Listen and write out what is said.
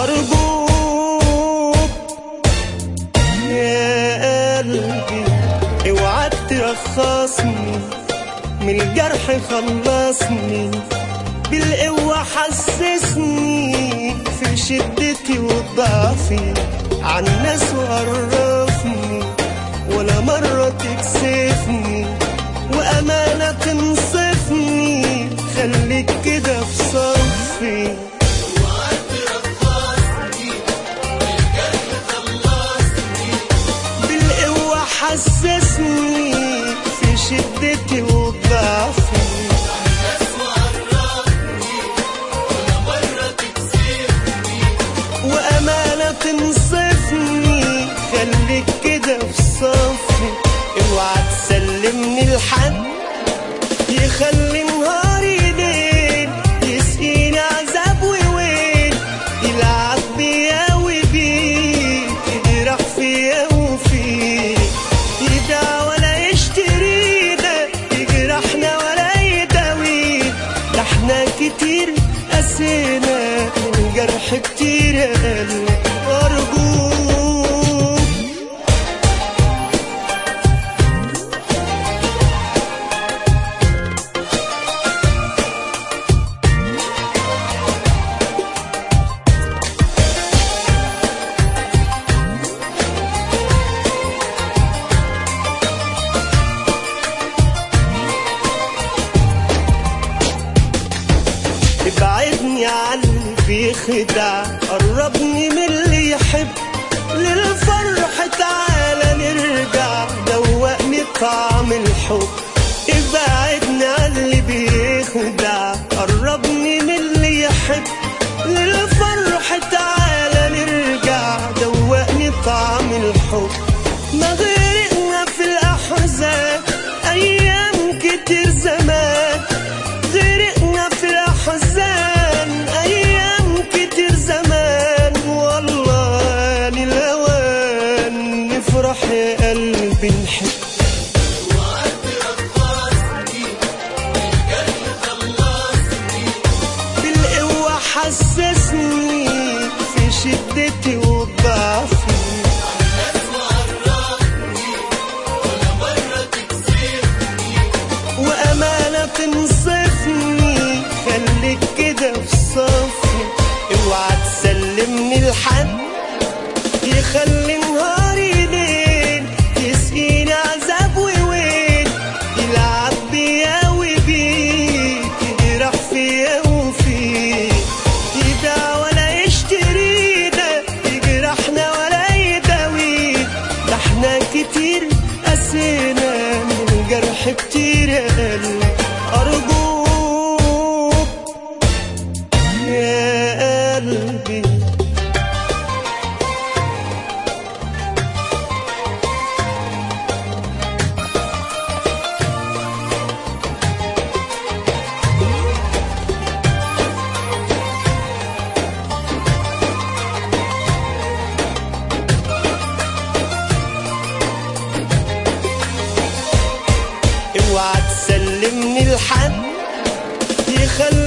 أرجوك يا قلبي اوعى ترخصني من الجرح خلصني بالقوة حسسني في شدتي وضعفي عن الناس وقرفني ولا مرة تكسفني وأمانة تنصفني خليك كده في صفي بالقوة حسسني في شدتي وضعفي وأمانة تنصفني خليك كده في صفي اوعى تسلمني لحد يخلي نهاري ليل يسقيني عذاب وويل يلعب بيا وبيك يجرح فيا وفيك يبيع ولا يشترينا يجرحنا ولا يداوينا ده احنا كتير قسينا من جرح كتير يا قلبي أرجوك ابعدني عن اللي بيخدع قربني من اللي يحب للفرح تعالى نرجع دوقني طعم الحب ابعدني عن اللي بيخدع قربني من اللي يحب للفرح تعالى نرجع دوقني طعم الحب ما غرقنا في الأحزان أيام كتير زمان غرقنا في الأحزان أيام كتير زمان والله الأوان نفرح يا قلبي نحب بالقوة حسسني في شدتي وضعفي وأمانة تنصفني خليك كده في صفي اوعى تسلمني لحد يخلي نهاري ليل يسقيني عذاب وويل يلعب بيا وبيك يجرح فيا وفيك يبيع ولا يشترينا يجرحنا ولا يداوينا ده احنا كتير قسينا من الجرح كتير يا قلبي أرجوك يا قلبي اوعى تسلمني لحد يخلي